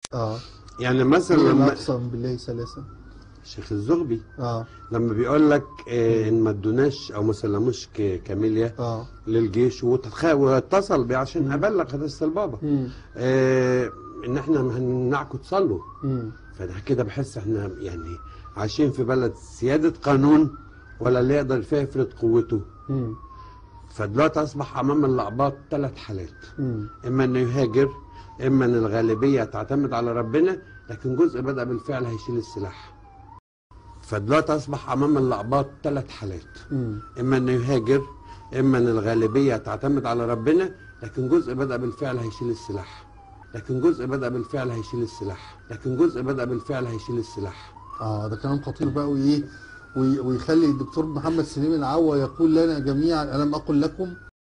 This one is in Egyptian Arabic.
اه يعني مثلا لما لما اقسم بالله ثلاثة الشيخ الزغبي اه لما بيقول لك آه ان ما ادوناش او ما سلموش ك- كاميليا اه للجيش وتتخ- واتصل بي عشان ابلغ حديث البابا مم. آه ان احنا هنمنعكم تصلوا مم. فده كده بحس احنا يعني عايشين في بلد سيادة قانون ولا اللي يقدر فيها يفرض قوته مم. فدلوقتي اصبح امام الاعباط ثلاث حالات مم. اما انه يهاجر اما ان الغالبيه تعتمد على ربنا لكن جزء بدا بالفعل هيشيل السلاح فدلوقتي اصبح امام الاعباط ثلاث حالات مم. اما انه يهاجر اما ان الغالبيه تعتمد على ربنا لكن جزء بدا بالفعل هيشيل السلاح لكن جزء بدا بالفعل هيشيل السلاح لكن جزء بدا بالفعل هيشيل السلاح اه ده كلام خطير بقى وايه وي- ويخلي الدكتور محمد سليم العوا يقول لنا جميعا الم اقل لكم